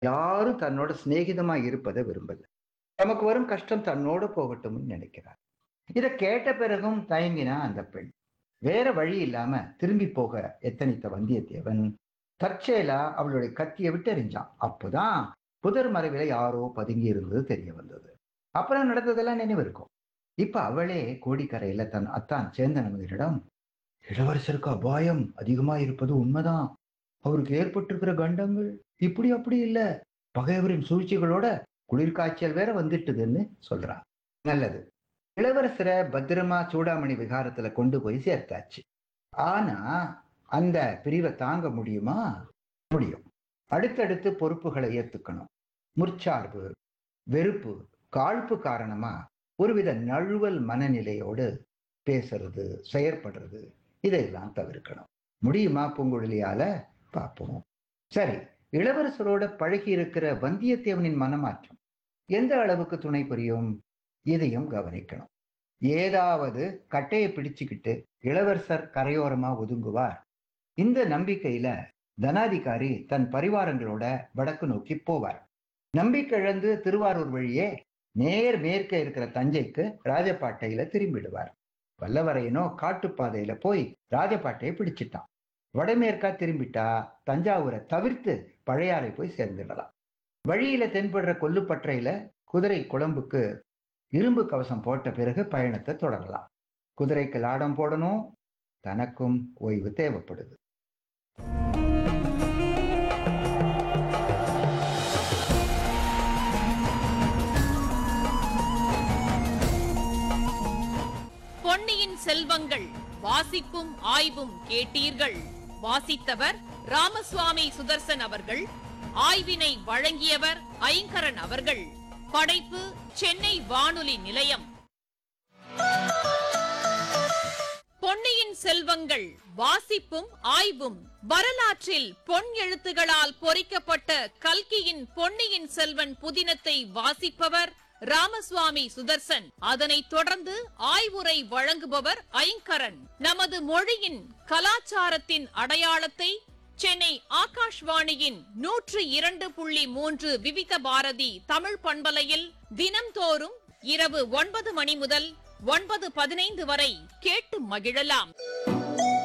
யாரும் தன்னோட சிநேகிதமா இருப்பதை விரும்பல நமக்கு வரும் கஷ்டம் தன்னோட போகட்டும்னு நினைக்கிறார் இதை கேட்ட பிறகும் தயங்கினா அந்த பெண் வேற வழி இல்லாம திரும்பி போக எத்தனித்த வந்தியத்தேவன் தற்செயலா அவளுடைய கத்தியை விட்டு எறிஞ்சான் அப்போதான் புதர் மறைவில யாரோ பதுங்கி இருந்தது தெரிய வந்தது அப்புறம் நடந்ததெல்லாம் நினைவு இருக்கும் இப்ப அவளே கோடிக்கரையில தன் அத்தான் சேந்தனமனிடம் இளவரசருக்கு அபாயம் அதிகமா இருப்பது உண்மைதான் அவருக்கு ஏற்பட்டிருக்கிற கண்டங்கள் இப்படி அப்படி இல்ல பகைவரின் சூழ்ச்சிகளோட குளிர்காய்ச்சல் வேற வந்துட்டுதுன்னு சொல்றான் நல்லது இளவரசரை பத்திரமா சூடாமணி விகாரத்துல கொண்டு போய் சேர்த்தாச்சு ஆனா அந்த பிரிவை தாங்க முடியுமா முடியும் அடுத்தடுத்து பொறுப்புகளை ஏத்துக்கணும் முற்சார்பு வெறுப்பு காழ்ப்பு காரணமா ஒருவித நழுவல் மனநிலையோடு பேசுறது செயற்படுறது இதையெல்லாம் தவிர்க்கணும் முடியுமா பூங்குழலியால பார்ப்போம் சரி இளவரசரோட பழகி இருக்கிற வந்தியத்தேவனின் மனமாற்றம் எந்த அளவுக்கு துணை புரியும் இதையும் கவனிக்கணும் ஏதாவது கட்டையை பிடிச்சுக்கிட்டு இளவரசர் கரையோரமா ஒதுங்குவார் இந்த நம்பிக்கையில தனாதிகாரி தன் பரிவாரங்களோட வடக்கு நோக்கி போவார் நம்பிக்கைழந்து திருவாரூர் வழியே நேர் மேற்கே இருக்கிற தஞ்சைக்கு ராஜபாட்டையில திரும்பிடுவார் வல்லவரையனோ காட்டுப்பாதையில போய் ராஜபாட்டையை பிடிச்சிட்டான் வடமேற்கா திரும்பிட்டா தஞ்சாவூரை தவிர்த்து பழையாறை போய் சேர்ந்துடலாம் வழியில தென்படுற கொல்லுப்பற்றையில குதிரை குழம்புக்கு இரும்பு கவசம் போட்ட பிறகு பயணத்தை தொடரலாம் குதிரைக்கு லாடம் போடணும் தனக்கும் ஓய்வு தேவைப்படுது பொன்னியின் செல்வங்கள் வாசிப்பும் ஆய்வும் கேட்டீர்கள் வாசித்தவர் ராமசுவாமி சுதர்சன் அவர்கள் ஆய்வினை வழங்கியவர் ஐங்கரன் அவர்கள் படைப்பு சென்னை வானொலி நிலையம் பொன்னியின் செல்வங்கள் வாசிப்பும் ஆய்வும் வரலாற்றில் பொன் எழுத்துகளால் பொறிக்கப்பட்ட கல்கியின் பொன்னியின் செல்வன் புதினத்தை வாசிப்பவர் ராமசுவாமி சுதர்சன் அதனைத் தொடர்ந்து ஆய்வுரை வழங்குபவர் ஐங்கரன் நமது மொழியின் கலாச்சாரத்தின் அடையாளத்தை சென்னை ஆகாஷ்வாணியின் நூற்று இரண்டு புள்ளி மூன்று விவித பாரதி தமிழ் பண்பலையில் தினம்தோறும் இரவு ஒன்பது மணி முதல் ஒன்பது பதினைந்து வரை கேட்டு மகிழலாம்